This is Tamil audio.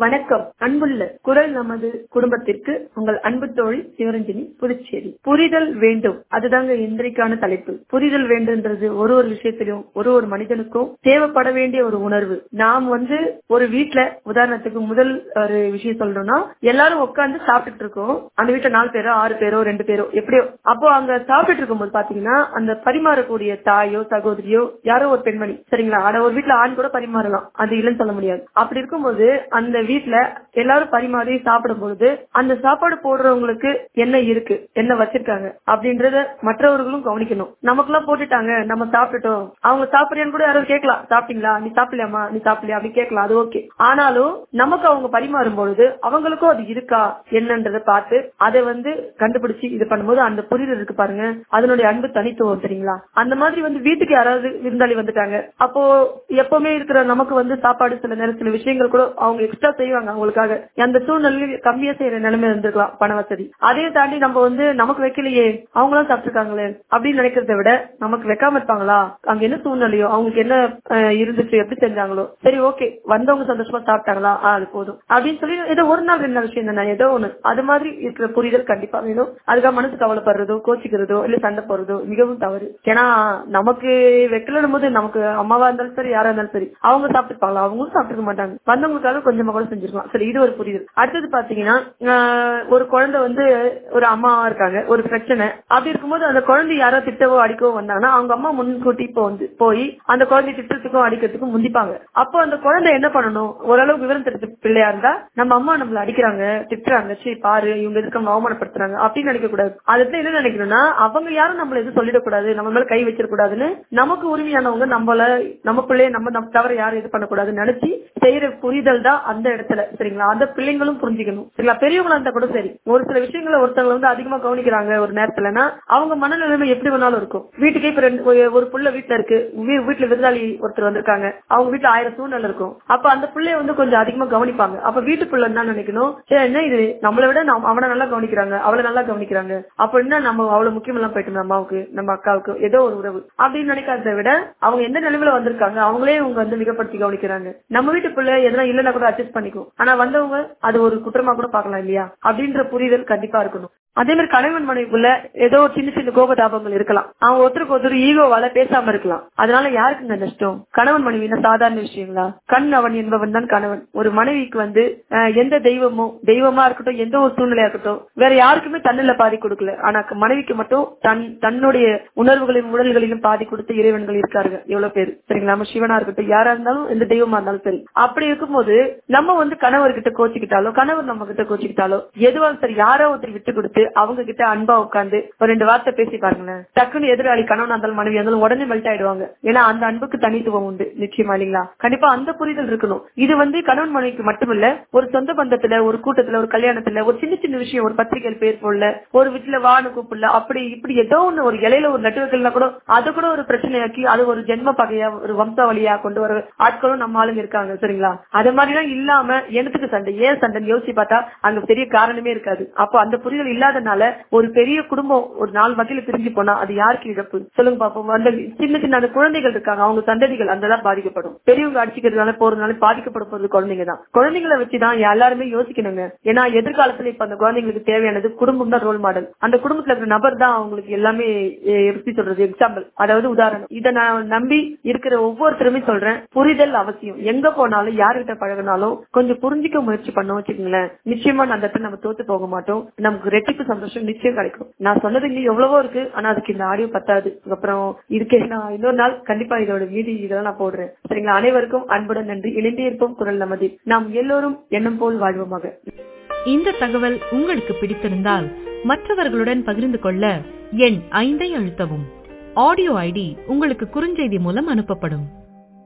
வணக்கம் அன்புள்ள குரல் நமது குடும்பத்திற்கு உங்கள் அன்பு தோழி சிவரஞ்சனி புதுச்சேரி புரிதல் வேண்டும் அதுதாங்க இன்றைக்கான தலைப்பு புரிதல் வேண்டும்ன்றது ஒரு ஒரு விஷயத்திலும் ஒரு ஒரு மனிதனுக்கும் தேவைப்பட வேண்டிய ஒரு உணர்வு நாம் வந்து ஒரு வீட்டுல உதாரணத்துக்கு முதல் ஒரு விஷயம் சொல்லணும்னா எல்லாரும் உட்கார்ந்து சாப்பிட்டுட்டு இருக்கோம் அந்த வீட்டுல நாலு பேரோ ஆறு பேரோ ரெண்டு பேரோ எப்படியோ அப்போ அங்க சாப்பிட்டுட்டு இருக்கும்போது பாத்தீங்கன்னா அந்த பரிமாறக்கூடிய தாயோ சகோதரியோ யாரோ ஒரு பெண்மணி சரிங்களா ஆனா ஒரு வீட்டுல ஆண் கூட பரிமாறலாம் அது இல்லைன்னு சொல்ல முடியாது அப்படி இருக்கும்போது அந்த வீட்டுல எல்லாரும் பரிமாறி சாப்பிடும் பொழுது அந்த சாப்பாடு போடுறவங்களுக்கு என்ன இருக்கு என்ன வச்சிருக்காங்க அப்படின்றத மற்றவர்களும் கவனிக்கணும் நமக்கெல்லாம் போட்டுட்டாங்க நம்ம சாப்பிட்டுட்டோம் அவங்க சாப்பிடுறியான்னு கூட யாரும் கேட்கலாம் சாப்பிட்டீங்களா நீ சாப்பிடலாமா நீ சாப்பிடலையா அப்படி கேட்கலாம் அது ஓகே ஆனாலும் நமக்கு அவங்க பரிமாறும் பொழுது அவங்களுக்கும் அது இருக்கா என்னன்றதை பார்த்து அதை வந்து கண்டுபிடிச்சு இது பண்ணும்போது அந்த புரிதல் இருக்கு பாருங்க அதனுடைய அன்பு தனித்துவம் சரிங்களா அந்த மாதிரி வந்து வீட்டுக்கு யாராவது விருந்தாளி வந்துட்டாங்க அப்போ எப்பவுமே இருக்கிற நமக்கு வந்து சாப்பாடு சில நேரம் சில விஷயங்கள் கூட அவங்க எக்ஸ்ட்ரா செய்வாங்க அவங்களுக்காக அந்த சூழ்நிலையில் கம்மியா செய்யற நிலைமை இருந்திருக்கலாம் பண வசதி அதையும் தாண்டி நம்ம வந்து நமக்கு வைக்கலையே அவங்களும் சாப்பிட்டுருக்காங்களே அப்படின்னு நினைக்கிறத விட நமக்கு வைக்காம இருப்பாங்களா அங்க என்ன சூழ்நிலையோ அவங்களுக்கு என்ன அஹ், இருந்துச்சு எப்படி செஞ்சாங்களோ சரி ஓகே வந்தவங்க சந்தோஷமா சாப்பிட்டாங்களா ஆ, அது போதும் அப்படின்னு சொல்லி ஏதோ ஒரு நாள் ரெண்டு நாள் விஷயம் தானே ஏதோ ஒண்ணு அது மாதிரி இருக்கிற புரிதல் கண்டிப்பா வேணும் அதுக்காக மனசு கவலைப்படுறதோ கோச்சிக்கிறதோ இல்ல சண்டை போடுறதோ மிகவும் தவறு ஏன்னா நமக்கு வைக்கலனும் போது நமக்கு அம்மாவா இருந்தாலும் சரி யாரா இருந்தாலும் சரி அவங்க சாப்பிட்டுருப்பாங்களா அவங்களும் சாப்பிட்டுருக்க மாட்டாங்க வந்தவங்களுக்காக கொஞ்சமா கூட செஞ்சிருக்கலாம் சரி இது ஒரு புரிதல் அடுத்தது பாத்தீங்கன்னா ஆஹ், ஒரு குழந்தை வந்து ஒரு அம்மாவா இருக்காங்க ஒரு பிரச்சனை அப்படி இருக்கும்போது அந்த குழந்தை யாரோ திட்டவோ அடிக்கவோ வந்தாங்கன்னா அவங்க அம்மா முன்கூட்டி இப்போ வந்து போய் அந்த குழந்தை திட்டத்துக்கும் அடிக்கிறதுக்கும் முந்திப்பாங்க அப்போ அந்த குழந்தை என்ன பண்ணணும் ஓரளவு விவரம் தெரிஞ்ச பிள்ளையா இருந்தா நம்ம அம்மா நம்மள அடிக்கிறாங்க திட்டுறாங்க சரி பாரு இவங்க எதுக்கு நம்ம அவமானப்படுத்துறாங்க அப்படின்னு நினைக்க கூடாது அதுல என்ன நினைக்கணும்னா அவங்க யாரும் நம்மள எதுவும் சொல்லிடக்கூடாது நம்ம மேல கை வச்சிடக்கூடாதுன்னு நமக்கு உரிமையானவங்க நம்மள நமக்குள்ளே நம்ம நம்ம தவிர யாரும் இது பண்ணக்கூடாதுன்னு நினைச்சு செய்யற புரிதல் தான் அந்த இடத்துல சரிங்களா அந்த பிள்ளைங்களும் புரிஞ்சுக்கணும் சரிங்களா பெரியவங்களா இருந்தா கூட சரி ஒரு சில விஷயங்களை ஒருத்தவங்க வந்து அதிகமா கவனிக்கிறாங்க ஒரு நேரத்துலனா அவங்க மனநிலைமை எப்படி வேணாலும் இருக்கும் வீட்டுக்கே இப்ப ரெண்டு ஒரு- ஒரு புள்ள வீட்டுல இருக்கு வீ- வீட்டுல விருந்தாளி ஒருத்தர் வந்திருக்காங்க அவங்க வீட்டுல ஆயிரம் சூழ்நிலை இருக்கும் அப்ப அந்த பிள்ளைய வந்து கொஞ்சம் அதிகமா கவனிப்பாங்க அப்ப வீட்டு பிள்ளை என்ன நினைக்கணும் சரி என்ன இது நம்மளை விட நம்ம- அவனை நல்லா கவனிக்கிறாங்க அவளை நல்லா கவனிக்கிறாங்க அப்ப என்ன நம்ம அவ்வளவு முக்கியம் எல்லாம் போயிட்டு நம்ம அம்மாவுக்கு நம்ம அக்காவுக்கு ஏதோ ஒரு உறவு அப்படின்னு நினைக்காததை விட அவங்க எந்த நிலைமையில வந்திருக்காங்க அவங்களே அவங்க வந்து மிகப்படுத்தி கவனிக்கிறாங்க நம்ம வீட்டு பிள்ளை எதனா இல்லைன்னா கூட அட்ஜஸ்ட் பண்ணிக்கும் ஆனா வந்தவங்க அது ஒரு குற்றமா கூட பார்க்கலாம் இல்லையா அப்படின்ற புரிதல் கண்டிப்பா இருக்கணும் அதே மாதிரி கணவன் மனைவிக்குள்ள ஏதோ ஒரு சின்ன சின்ன கோபதாபங்கள் இருக்கலாம் அவங்க ஒருத்தருக்கு ஒருத்தர் ஈகோவால பேசாம இருக்கலாம் அதனால யாருக்குங்க நஷ்டம் கணவன் மனைவினா சாதாரண விஷயங்களா கண் அவன் என்பவன் தான் கணவன் ஒரு மனைவிக்கு வந்து அஹ், எந்த தெய்வமோ தெய்வமா இருக்கட்டும் எந்த ஒரு சூழ்நிலையா இருக்கட்டும் வேற யாருக்குமே தன்னில பாதி கொடுக்கல ஆனா மனைவிக்கு மட்டும் தன் தன்னுடைய உணர்வுகளையும் உடல்களிலும் பாதி கொடுத்த இறைவன்கள் இருக்காருங்க எவ்வளவு பேர் சரிங்களா நம்ம சிவனா இருக்கட்டும் யாரா இருந்தாலும் எந்த தெய்வமா இருந்தாலும் சரி அப்படி இருக்கும்போது நம்ம வந்து கணவர்கிட்ட கோச்சிக்கிட்டாலோ கணவர் நம்ம கிட்ட கோச்சிக்கிட்டாலோ எதுவாக சரி யாரோ ஒருத்தர் விட்டு கொடுத்து அவங்க கிட்ட அன்பா உட்காந்து ஒரு ரெண்டு வார்த்தை பேசி பாருங்களேன் டக்குன்னு எதிராளி கணவன் இருந்தாலும் மனைவி இருந்தாலும் உடனே மெல்ட் ஆயிடுவாங்க ஏன்னா அந்த அன்புக்கு தனித்துவம் உண்டு நிச்சயமா இல்லைங்களா கண்டிப்பா அந்த புரிதல் இருக்கணும் இது வந்து கணவன் மனைவிக்கு மட்டுமில்ல ஒரு சொந்த பந்தத்துல ஒரு கூட்டத்துல ஒரு கல்யாணத்துல ஒரு சின்ன சின்ன விஷயம் ஒரு பத்திரிகை பேர் போடல ஒரு வீட்டுல வானு கூப்பிடல அப்படி இப்படி ஏதோ ஒண்ணு ஒரு இலையில ஒரு நட்டு வைக்கலனா கூட அது கூட ஒரு பிரச்சனையாக்கி அது ஒரு ஜென்ம பகையா ஒரு வம்சாவளியா கொண்டு வர ஆட்களும் நம்ம ஆளுங்க இருக்காங்க சரிங்களா அது மாதிரிலாம் இல்லாம எனத்துக்கு சண்டை ஏன் சண்டைன்னு யோசிச்சு பார்த்தா அங்க பெரிய காரணமே இருக்காது அப்போ அந்த புரிதல் இல்லாதனால ஒரு பெரிய குடும்பம் ஒரு நாலு வகையில பிரிஞ்சு போனா அது யாருக்கு இழப்பு சொல்லுங்க பாப்போம் அந்த சின்ன சின்ன அந்த குழந்தைகள் இருக்காங்க அவங்க சந்ததிகள் அந்த தான் பாதிக்கப்படும் பெரியவங்க அடிச்சுக்கிறதுனால போறதுனால பாதிக்கப்பட போறது குழந்தைங்க தான் குழந்தைங்களை வச்சுதான் எல்லாருமே யோசிக்கணுங்க ஏன்னா எதிர்காலத்துல இப்ப அந்த குழந்தைங்களுக்கு தேவையானது குடும்பம் தான் ரோல் மாடல் அந்த குடும்பத்துல இருக்கிற நபர் தான் அவங்களுக்கு எல்லாமே எ- எப்படி சொல்றது எக்ஸாம்பிள் அதாவது உதாரணம் இதை நான் நம்பி இருக்கிற ஒவ்வொருத்தருமே சொல்றேன் புரிதல் அவசியம் எங்க போனாலும் யாருகிட்ட பழகினாலும் கொஞ்சம் புரிஞ்சுக்க முயற்சி பண்ண வச்சுக்கோங்களேன் நிச்சயமா அந்த இடத்துல நம்ம தோத்து போக மாட்டோம் நமக்கு ரெட்டிப்பு சந்தோஷம் நிச்சயம் கிடைக்கும் நான் சொன்னது இங்க எவ்வளவோ இருக்கு ஆனா அதுக்கு இந்த ஆடியோ பத்தாது அப்புறம் இருக்கே நான் இன்னொரு நாள் கண்டிப்பா இதோட மீதி இதெல்லாம் நான் போடுறேன் சரிங்களா அனைவருக்கும் அன்புடன் நன்றி இணைந்தே இருப்போம் குரல் நமதி நாம் எல்லோரும் எண்ணம் போல் வாழ்வோமாக இந்த தகவல் உங்களுக்கு பிடித்திருந்தால் மற்றவர்களுடன் பகிர்ந்து கொள்ள எண் ஐந்தை அழுத்தவும் ஆடியோ ஐடி உங்களுக்கு குறுஞ்செய்தி மூலம் அனுப்பப்படும்